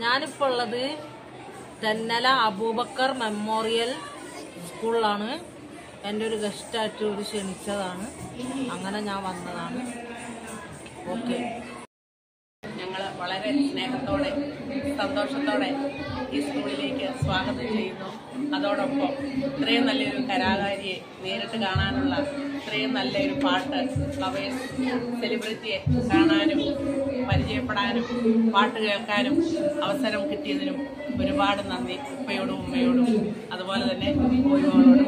ഞാനിപ്പോൾ ഉള്ളത് തെന്നല അബൂബക്കർ മെമ്മോറിയൽ സ്കൂളിലാണ് എൻ്റെ ഒരു ഗസ്റ്റായിട്ട് ഒരു ക്ഷണിച്ചതാണ് അങ്ങനെ ഞാൻ വന്നതാണ് ഓക്കെ ഞങ്ങൾ വളരെ സ്നേഹത്തോടെ സന്തോഷത്തോടെ ഈ സ്കൂളിലേക്ക് സ്വാഗതം ചെയ്യുന്നു അതോടൊപ്പം ഇത്രയും നല്ലൊരു കലാകാരിയെ നേരിട്ട് കാണാനുള്ള ഇത്രയും നല്ലൊരു പാട്ട് ഫ്ലവേഴ്സ് സെലിബ്രിറ്റിയെ കാണാനും പരിചയപ്പെടാനും പാട്ട് കേൾക്കാനും അവസരം കിട്ടിയതിനും ഒരുപാട് നന്ദി ഉപ്പയോടും ഉമ്മയോടും അതുപോലെ തന്നെ ഓരോരോടും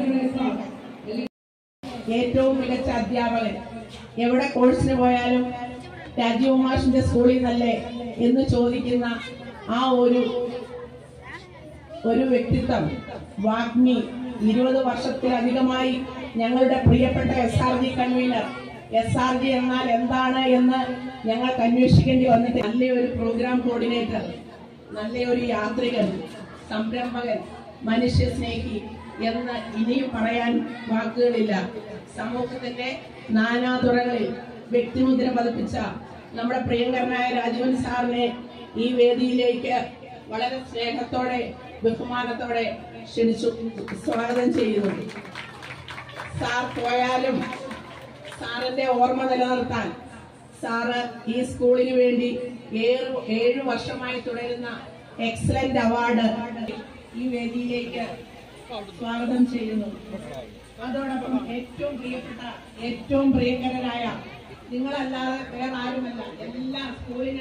ഏറ്റവും മികച്ച അധ്യാപകൻ എവിടെ കോഴ്സിന് പോയാലും രാജീവ് മാഷിന്റെ സ്കൂളിൽ നിന്നല്ലേ എന്ന് ചോദിക്കുന്ന ആ ഒരു ഒരു വ്യക്തിത്വം വാഗ്മി ഇരുപത് വർഷത്തിലധികമായി ഞങ്ങളുടെ പ്രിയപ്പെട്ട S R G convener S R G എന്നാൽ എന്താണ് എന്ന് ഞങ്ങൾക്ക് അന്വേഷിക്കേണ്ടി വന്നിട്ട് നല്ലൊരു പ്രോഗ്രാം കോർഡിനേറ്റർ നല്ലൊരു യാത്രികൻ സംരംഭകൻ മനുഷ്യ സ്നേഹി എന്ന് ഇനിയും പറയാൻ വാക്കുകളില്ല സമൂഹത്തിന്റെ നാനാതുറകളിൽ വ്യക്തിമുദ്ര പതിപ്പിച്ച നമ്മുടെ പ്രിയങ്കരനായ രാജീവൻ സാറിനെ ഈ വേദിയിലേക്ക് വളരെ സ്നേഹത്തോടെ ബഹുമാനത്തോടെ ക്ഷണിച്ചു സ്വാഗതം ചെയ്യുന്നു സാർ പോയാലും സാറിന്റെ ഓർമ്മ നിലനിർത്താൻ സാറ് ഈ സ്കൂളിന് വേണ്ടി ഏഴ് ഏഴു വർഷമായി തുടരുന്ന എക്സലന്റ് അവാർഡ് ഈ വേദിയിലേക്ക് സ്വാഗതം ചെയ്യുന്നു അതോടൊപ്പം ഏറ്റവും പ്രിയപ്പെട്ട ഏറ്റവും പ്രിയങ്കരനായ നിങ്ങളല്ലാതെ വേറെ ആരുമല്ല എല്ലാ സ്കൂളിനെ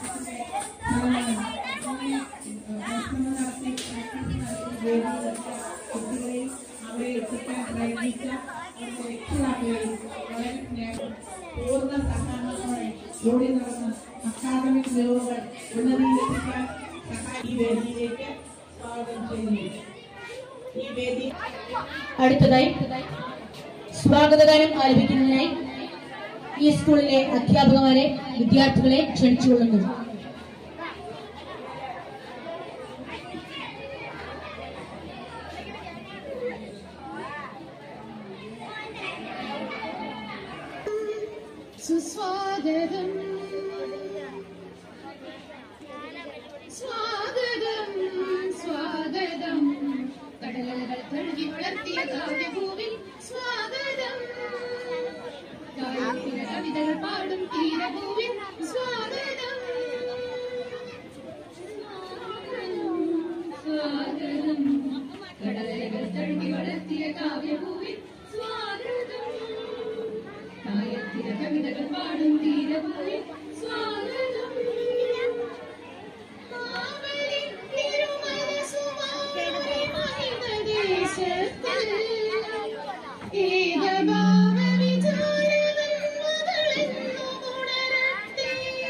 കുട്ടികളെയും അവരെ എത്തിക്കാൻ പ്രയത്നിച്ച അവരുടെ രക്ഷിതാക്കളെയും വളരെ സ്നേഹം പൂർണ്ണ സഹകരണത്തോടെ ഓടി നടന്ന അക്കാദമിക് നിയമങ്ങൾ ഉന്നതിയിലെത്തിക്കാൻ സഹായ ഈ വേദിയിലേക്ക് സ്വാഗതം ചെയ്യുന്നു ഈ വേദി അടുത്തതായി സ്വാഗതഗാനം ആലപിക്കുന്നതിനായി ഈ സ്കൂളിലെ അധ്യാപകമാരെ വിദ്യാർത്ഥികളെ ക്ഷണിച്ചുകൊള്ളുന്നു സുസ്വാഗതം സ്വാഗതം സ്വാഗതം കടലകൾ കഴുകി വളർത്തിയ കാവ്യഭൂവിൽ സ്വാഗതം കായത്തിലെ കവിതകൾ പാടും തീരഭൂവിൽ സ്വാഗതം സ്വാഗതം കടലകൾ കഴുകി വളർത്തിയ കാവ്യഭൂവിൽ സ്വാഗതം കായത്തിലെ കവിതകൾ പാടും തീരഭൂവിൽ സ്വാഗതം കാവലി തിരുമനസുമായി മഹിതദേശത്തിൽ ഏകഭാവ വിചാരകൻ മകളെന്നു ഉണരട്ടെ.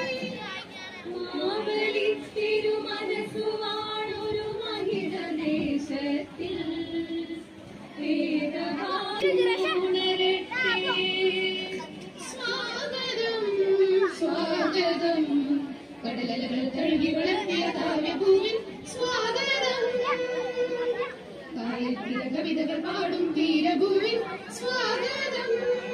മാവലി തിരുമനസുവാണൊരു മഹിതദേശത്തിൽ ഏകഭാവം ഉണരട്ടെ. സ്വാഗതം സ്വാഗതം കടലകൾ കഴുകി വളർത്തിയ കാവ്യഭൂവിൽ സ്വാഗതം കായത്തിര കവിതകൾ പാടും തീരഭൂവിൽ സ്വാഗതം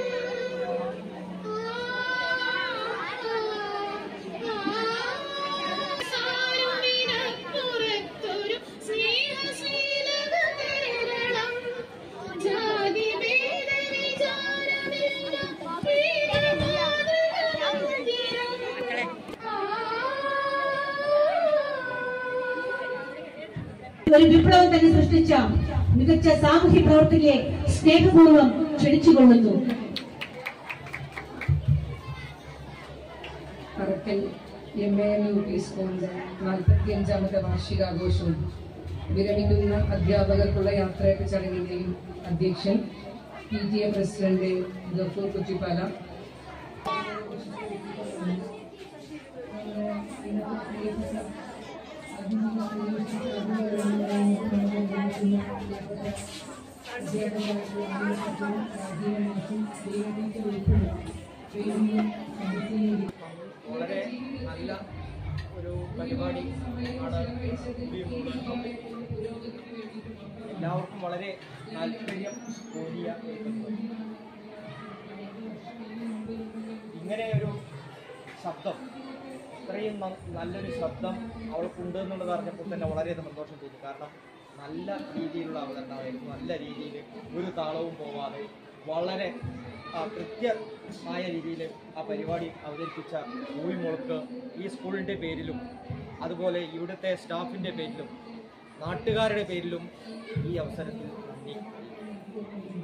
സാരുവിനപ്പുറത്തൊരു സ്നേഹശീലത കേരളം ജാതി ഭേദ വിചാരമില്ല ഒരു വിപ്ലവം തന്നെ സൃഷ്ടിച്ച മികച്ച സാമൂഹ്യ പ്രവർത്തകയെ സ്നേഹപൂർവ്വം ക്ഷണിച്ചുകൊള്ളുന്നു Arakkal M A M U P സ്കൂളിന്റെ നാൽപ്പത്തിയഞ്ചാമത്തെ വാർഷികാഘോഷവും വിരമിക്കുന്ന അധ്യാപകർക്കുള്ള യാത്രയപ്പ് ചടങ്ങിന്റെയും അധ്യക്ഷൻ P T A president Gafoor Kuttippala വളരെ നല്ല ഒരു പരിപാടി ആണ് എല്ലാവർക്കും വളരെ താല്പര്യം തോന്നിയ ഒരു പരിപാടി. ഇങ്ങനെ ഒരു ശബ്ദം ഇത്രയും ന- നല്ലൊരു ശബ്ദം അവൾക്കുണ്ട് എന്നുള്ളത് അറിഞ്ഞപ്പോൾ തന്നെ വളരെയധികം സന്തോഷം തോന്നി കാരണം നല്ല രീതിയിലുള്ള അവതരണമായിരുന്നു നല്ല രീതിയിൽ ഒരു താളവും പോവാതെ വളരെ ആ, കൃത്യമായ രീതിയിൽ ആ പരിപാടി അവതരിപ്പിച്ച മൂവി മോൾക്ക് ഈ സ്കൂളിൻ്റെ പേരിലും അതുപോലെ ഇവിടുത്തെ സ്റ്റാഫിൻ്റെ പേരിലും നാട്ടുകാരുടെ പേരിലും ഈ അവസരത്തിൽ നന്ദി